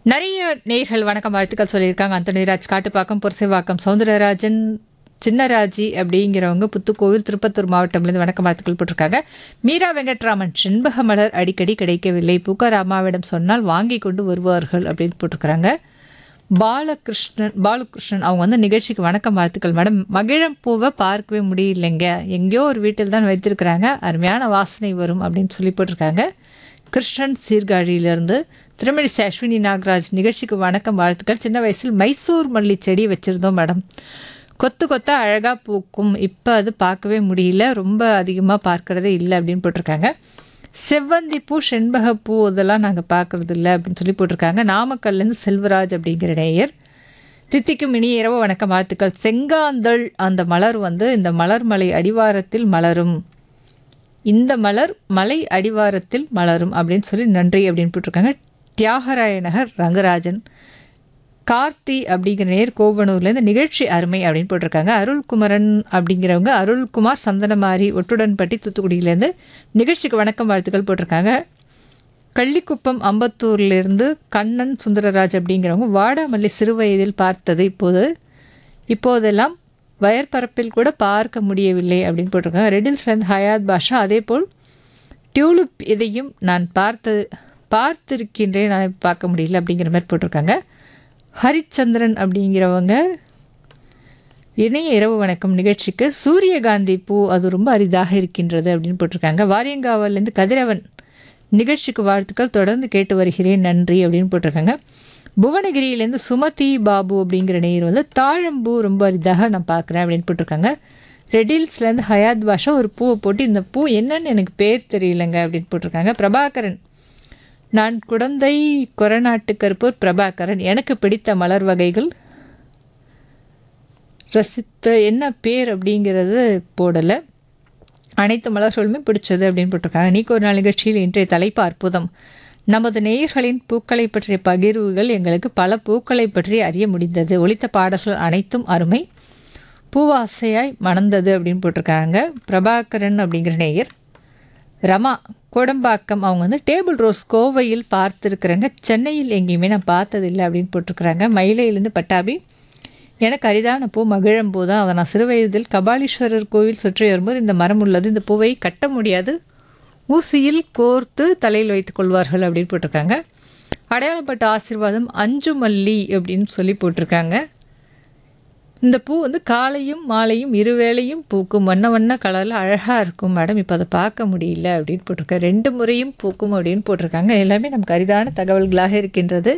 நிறைய நேர்கள் வணக்கம் வாழ்த்துக்கள் சொல்லியிருக்காங்க அந்தனிராஜ் காட்டுப்பாக்கம் புரசைவாக்கம் சவுந்தரராஜன் சின்னராஜி அப்படிங்கிறவங்க புத்துக்கோவில் திருப்பத்தூர் மாவட்டம்லேருந்து வணக்கம் வாழ்த்துக்கள் போட்டிருக்காங்க மீரா வெங்கட்ராமன் செண்பக மலர் அடிக்கடி கிடைக்கவில்லை புகார் அம்மாவிடம் சொன்னால் வாங்கி கொண்டு வருவார்கள் அப்படின்னு போட்டிருக்கிறாங்க பாலகிருஷ்ணன் பாலகிருஷ்ணன் அவங்க வந்து நிகழ்ச்சிக்கு வணக்கம் வாழ்த்துக்கள் மேடம் மகிழம் பூவை பார்க்கவே முடியலைங்க எங்கேயோ ஒரு வீட்டில் தான் வைத்திருக்கிறாங்க அருமையான வாசனை வரும் அப்படின்னு சொல்லி போட்டிருக்காங்க கிருஷ்ணன் சீர்காழியிலிருந்து திருமணிசை அஸ்வினி நாகராஜ் நிகழ்ச்சிக்கு வணக்கம் வாழ்த்துக்கள் சின்ன வயசில் மைசூர் மல்லி செடி வச்சுருந்தோம் மேடம் கொத்து கொத்தா அழகாக பூக்கும் இப்போ அது பார்க்கவே முடியல ரொம்ப அதிகமாக பார்க்கறதே இல்லை அப்படின்னு போட்டிருக்காங்க செவ்வந்தி பூ செண்பக பூ இதெல்லாம் நாங்கள் பார்க்கறது இல்லை அப்படின்னு சொல்லி போட்டிருக்காங்க நாமக்கல்லேருந்து செல்வராஜ் அப்படிங்கிற நேயர் தித்திக்கும் இனிய இரவு வணக்கம் வாழ்த்துக்கள் செங்காந்தள் அந்த மலர் வந்து இந்த மலர் மலை அடிவாரத்தில் மலரும் இந்த மலர் மலை அடிவாரத்தில் மலரும் அப்படின்னு சொல்லி நன்றி அப்படின்னு போட்டிருக்காங்க தியாகராய நகர் ரங்கராஜன் கார்த்தி அப்படிங்கிற நேர் கோவனூர்லேருந்து நிகழ்ச்சி அருமை அப்படின்னு போட்டிருக்காங்க அருள்குமரன் அப்படிங்கிறவங்க அருள்குமார் சந்தனமாரி ஒட்டுடன்பட்டி தூத்துக்குடியிலேருந்து நிகழ்ச்சிக்கு வணக்கம் வாழ்த்துக்கள் போட்டிருக்காங்க கள்ளிக்குப்பம் அம்பத்தூர்லேருந்து கண்ணன் சுந்தரராஜ் அப்படிங்கிறவங்க வாடாமல்லி சிறுவயதில் பார்த்தது இப்போது இப்போதெல்லாம் வயற்பரப்பில் கூட பார்க்க முடியவில்லை அப்படின்னு போட்டிருக்காங்க ரெடில்ஸ்லேருந்து ஹயாத் பாஷா அதே போல் டியூலிப் இதையும் நான் பார்த்து பார்த்திருக்கின்றேன் நான் பார்க்க முடியல அப்படிங்கிற மாதிரி போட்டிருக்காங்க ஹரிச்சந்திரன் அப்படிங்கிறவங்க இணைய இரவு வணக்கம் நிகழ்ச்சிக்கு சூரியகாந்தி பூ அது ரொம்ப அரிதாக இருக்கின்றது அப்படின்னு போட்டிருக்காங்க வாரியங்காவிலேருந்து கதிரவன் நிகழ்ச்சிக்கு வாழ்த்துக்கள் தொடர்ந்து கேட்டு வருகிறேன் நன்றி அப்படின்னு போட்டிருக்காங்க புவனகிரியிலேருந்து சுமதி பாபு அப்படிங்கிற நேர் வந்து தாழம்பூ ரொம்ப அரிதாக நான் பார்க்குறேன் அப்படின்னு போட்டிருக்காங்க ரெடில்ஸ்லேருந்து ஹயாத் பாஷா ஒரு பூவை போட்டு இந்த பூ என்னன்னு எனக்கு பேர் தெரியலங்க அப்படின்னு போட்டிருக்காங்க பிரபாகரன் நான் குழந்தை கொரநாட்டு கருப்பூர் பிரபாகரன் எனக்கு பிடித்த மலர் வகைகள் ரசித்த என்ன பேர் அப்படிங்கிறது போடலை அனைத்து மலர்களுமே பிடிச்சது அப்படின்னு போட்டிருக்காங்க நீக்கு ஒரு நாள் நிகழ்ச்சியில் இன்றைய தலைப்பு அற்புதம் நமது நேயர்களின் பூக்களை பற்றிய பகிர்வுகள் எங்களுக்கு பல பூக்களை பற்றி அறிய முடிந்தது ஒலித்த பாடல்கள் அனைத்தும் அருமை பூவாசையாய் மணந்தது அப்படின்னு போட்டிருக்காங்க பிரபாகரன் அப்படிங்கிற நேயர் ரமா கோடம்பாக்கம் அவங்க வந்து டேபிள் ரோஸ் கோவையில் பார்த்துருக்குறாங்க சென்னையில் எங்கேயுமே நான் பார்த்ததில்லை அப்படின்னு போட்டிருக்கிறாங்க மயிலையிலேருந்து பட்டாபி எனக்கு அரிதான பூ மகிழம்பூ தான் அதை நான் சிறுவயதில் கபாலீஸ்வரர் கோவில் சுற்றி வரும்போது இந்த மரம் உள்ளது இந்த பூவை கட்ட முடியாது ஊசியில் கோர்த்து தலையில் வைத்துக் கொள்வார்கள் அப்படின்னு போட்டிருக்காங்க அடையாளப்பட்ட ஆசீர்வாதம் அஞ்சு மல்லி அப்படின்னு சொல்லி போட்டிருக்காங்க இந்த பூ வந்து காலையும் மாலையும் இருவேளையும் பூக்கும் வண்ண வண்ண கலரில் அழகாக இருக்கும் மேடம் இப்போ அதை பார்க்க முடியல அப்படின்னு போட்டிருக்காங்க ரெண்டு முறையும் பூக்கும் அப்படின்னு போட்டிருக்காங்க எல்லாமே நமக்கு அரிதான தகவல்களாக இருக்கின்றது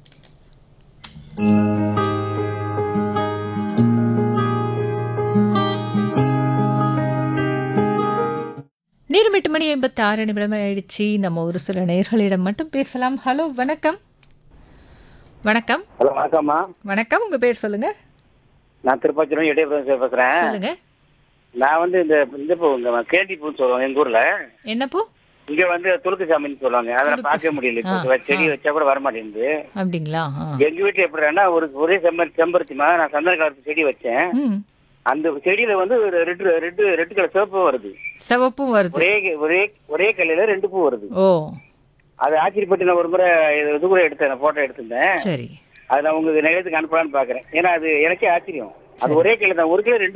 நேரம் எட்டு மணி ஐம்பத்தி ஆறு நிமிடம் ஆயிடுச்சு நம்ம ஒரு சில நேர்களிடம் மட்டும் பேசலாம் ஹலோ வணக்கம் வணக்கம் ஹலோ வணக்கம்மா வணக்கம் உங்க பேர் சொல்லுங்க நான் திருப்பாச்சிரம் இடையபுரம் சார் பேசுறேன் சொல்லுங்க நான் வந்து இந்த இந்த பூ இந்த கேண்டி பூன்னு சொல்லுவாங்க எங்க ஊர்ல என்ன பூ இங்க வந்து துளுக்கு சாமின்னு சொல்லுவாங்க அதை நான் பார்க்க முடியல இப்போ செடி வச்சா கூட வர மாட்டேங்குது அப்படிங்களா ஆ. எங்க வீட்டுல எப்படின்னா ஒரு ஒரே செம்ம செம்பருத்திமா நான் சந்தன கலர் செடி வச்சேன் ம் அந்த செடியில வந்து ரெட் ரெட் ரெட் கலர் சிவப்பு வருது சிவப்பும் வருது ஒரே ஒரே ஒரே கல்லையில ரெண்டு பூ வருது ஓ அது ஆச்சரியப்பட்டு நான் ஒரு முறை இது இது கூட எடுத்தேன் போட்டோ எடுத்திருந்தேன் சரி அதை நான் உங்களுக்கு நிலையத்துக்கு அனுப்பலான்னு பாக்குறேன் ஏன்னா அது எனக்கே ஆச்சரியம் அது ஒரே கிளை தான் ஒரு கிலோ ரெண்டு